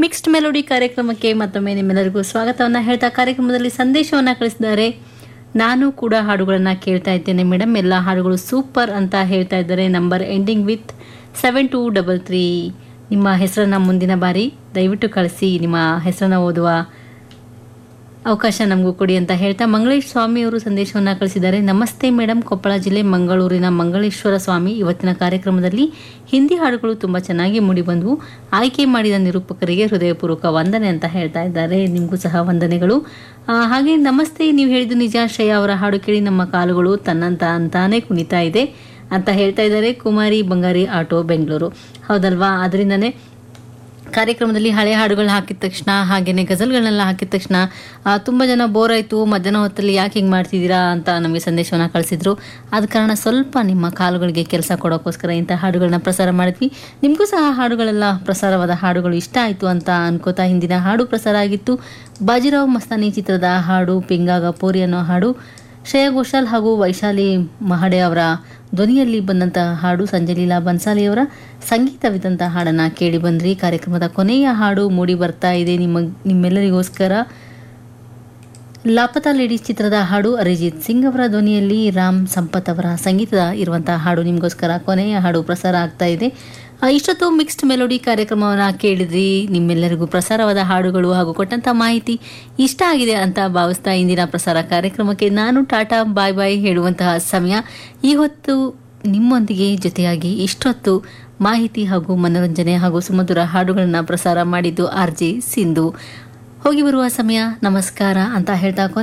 mixed melody ಕಾರ್ಯಕ್ರಮಕ್ಕೆ ಮತ್ತೊಮ್ಮೆ ನಿಮ್ಮೆಲ್ಲರಿಗೂ ಸ್ವಾಗತವನ್ನು ಹೇಳ್ತಾ ಕಾರ್ಯಕ್ರಮದಲ್ಲಿ ಸಂದೇಶವನ್ನು ಕಳಿಸಿದ್ದಾರೆ ನಾನು ಕೂಡ ಹಾಡುಗಳನ್ನು ಕೇಳ್ತಾ ಇದ್ದೇನೆ ಮೇಡಮ್ ಎಲ್ಲ ಹಾಡುಗಳು ಸೂಪರ್ ಅಂತ ಹೇಳ್ತಾ ಇದ್ದಾರೆ number ending with seven two double three ನಿಮ್ಮ ಹೆಸರನ್ನು ಮುಂದಿನ ಬಾರಿ ದಯವಿಟ್ಟು ಕಳಿಸಿ ನಿಮ್ಮ ಹೆಸರನ್ನು ಓದುವ ಅವಕಾಶ ನಮಗೂ ಕೊಡಿ ಅಂತ ಹೇಳ್ತಾ ಮಂಗಳೇಶ್ ಸ್ವಾಮಿ ಅವರು ಸಂದೇಶವನ್ನು ಕಳಿಸಿದ್ದಾರೆ ನಮಸ್ತೆ ಮೇಡಮ್ ಕೊಪ್ಪಳ ಜಿಲ್ಲೆ ಮಂಗಳೂರಿನ ಮಂಗಳೇಶ್ವರ ಸ್ವಾಮಿ ಇವತ್ತಿನ ಕಾರ್ಯಕ್ರಮದಲ್ಲಿ ಹಿಂದಿ ಹಾಡುಗಳು ತುಂಬ ಚೆನ್ನಾಗಿ ಮೂಡಿಬಂದವು ಆಯ್ಕೆ ಮಾಡಿದ ನಿರೂಪಕರಿಗೆ ಹೃದಯಪೂರ್ವಕ ವಂದನೆ ಅಂತ ಹೇಳ್ತಾ ಇದ್ದಾರೆ ನಿಮಗೂ ಸಹ ವಂದನೆಗಳು ಆ, ಹಾಗೆ ನಮಸ್ತೆ ನೀವು ಹೇಳಿದ್ದು ನಿಜ ಶ್ರೇಯ ಅವರ ಹಾಡು ಕೇಳಿ ನಮ್ಮ ಕಾಲುಗಳು ತನ್ನಂತ ಅಂತಾನೆ ಕುಣಿತಾ ಇದೆ ಅಂತ ಹೇಳ್ತಾ ಇದ್ದಾರೆ ಕುಮಾರಿ ಬಂಗಾರಿ ಆಟೋ ಬೆಂಗಳೂರು ಹೌದಲ್ವಾ ಅದರಿಂದನೇ ಕಾರ್ಯಕ್ರಮದಲ್ಲಿ ಹಳೆ ಹಾಡುಗಳನ್ನ ಹಾಕಿದ ತಕ್ಷಣ ಹಾಗೇನೆ ಗಜಲ್ಗಳನ್ನೆಲ್ಲ ಹಾಕಿದ ತಕ್ಷಣ ಆ, ತುಂಬ ಜನ ಬೋರ್ ಆಯಿತು ಮಧ್ಯಾಹ್ನ ಹೊತ್ತಲ್ಲಿ ಯಾಕೆ ಹಿಂಗೆ ಮಾಡ್ತಿದ್ದೀರಾ ಅಂತ ನಮಗೆ ಸಂದೇಶವನ್ನು ಕಳಿಸಿದ್ರು ಆದ ಕಾರಣ ಸ್ವಲ್ಪ ನಿಮ್ಮ ಕಾಲುಗಳಿಗೆ ಕೆಲಸ ಕೊಡೋಕ್ಕೋಸ್ಕರ ಇಂಥ ಹಾಡುಗಳನ್ನ ಪ್ರಸಾರ ಮಾಡಿದ್ವಿ ನಿಮಗೂ ಸಹ ಹಾಡುಗಳೆಲ್ಲ ಪ್ರಸಾರವಾದ ಹಾಡುಗಳು ಇಷ್ಟ ಆಯಿತು ಅಂತ ಅನ್ಕೋತಾ ಹಿಂದಿನ ಹಾಡು ಪ್ರಸಾರ ಆಗಿತ್ತು ಬಾಜಿರಾವ್ ಮಸ್ತಾನಿ ಚಿತ್ರದ ಹಾಡು ಪಿಂಗಾಗ ಪೋರಿ ಅನ್ನೋ ಹಾಡು ಶ್ರೇಯಾ ಘೋಷಾಲ್ ಹಾಗೂ ವೈಶಾಲಿ ಮಹಡೆ ಅವರ ಧ್ವನಿಯಲ್ಲಿ ಬಂದಂತಹ ಹಾಡು ಸಂಜಲೀಲಾ ಬನ್ಸಾಲಿಯವರ ಸಂಗೀತವಿದ್ದಂಥ ಹಾಡನ್ನು ಕೇಳಿ ಬಂದ್ರಿ ಕಾರ್ಯಕ್ರಮದ ಕೊನೆಯ ಹಾಡು ಮೂಡಿ ಬರ್ತಾ ಇದೆ ನಿಮ್ಮ ನಿಮ್ಮೆಲ್ಲರಿಗೋಸ್ಕರ ಲಾಪತಾ ಲೇಡೀಸ್ ಚಿತ್ರದ ಹಾಡು ಅರಿಜಿತ್ ಸಿಂಗ್ ಅವರ ಧ್ವನಿಯಲ್ಲಿ ರಾಮ್ ಸಂಪತ್ ಅವರ ಸಂಗೀತದ ಇರುವಂತಹ ಹಾಡು ನಿಮಗೋಸ್ಕರ ಕೊನೆಯ ಹಾಡು ಪ್ರಸಾರ ಆಗ್ತಾ ಇದೆ ಆ, ಇಷ್ಟೊತ್ತು ಮಿಕ್ಸ್ಡ್ ಮೆಲೋಡಿ ಕಾರ್ಯಕ್ರಮವನ್ನು ಕೇಳಿದ್ರಿ ನಿಮ್ಮೆಲ್ಲರಿಗೂ ಪ್ರಸಾರವಾದ ಹಾಡುಗಳು ಹಾಗೂ ಕೊಟ್ಟಂತ ಮಾಹಿತಿ ಇಷ್ಟ ಆಗಿದೆ ಅಂತ ಭಾವಿಸ್ತಾ ಇಂದಿನ ಪ್ರಸಾರ ಕಾರ್ಯಕ್ರಮಕ್ಕೆ ನಾನು ಟಾಟಾ ಬಾಯ್ ಬಾಯ್ ಹೇಳುವಂತಹ ಸಮಯ ಈ ಹೊತ್ತು ನಿಮ್ಮೊಂದಿಗೆ ಜೊತೆಯಾಗಿ ಇಷ್ಟೊತ್ತು ಮಾಹಿತಿ ಹಾಗೂ ಮನೋರಂಜನೆ ಹಾಗೂ ಸುಮಧುರ ಹಾಡುಗಳನ್ನು ಪ್ರಸಾರ ಮಾಡಿದ್ದು ಆರ್ ಜೆ ಸಿಂಧು ಹೋಗಿ ಬರುವ ಸಮಯ ನಮಸ್ಕಾರ ಅಂತ ಹೇಳ್ತಾ ಕೊನೆ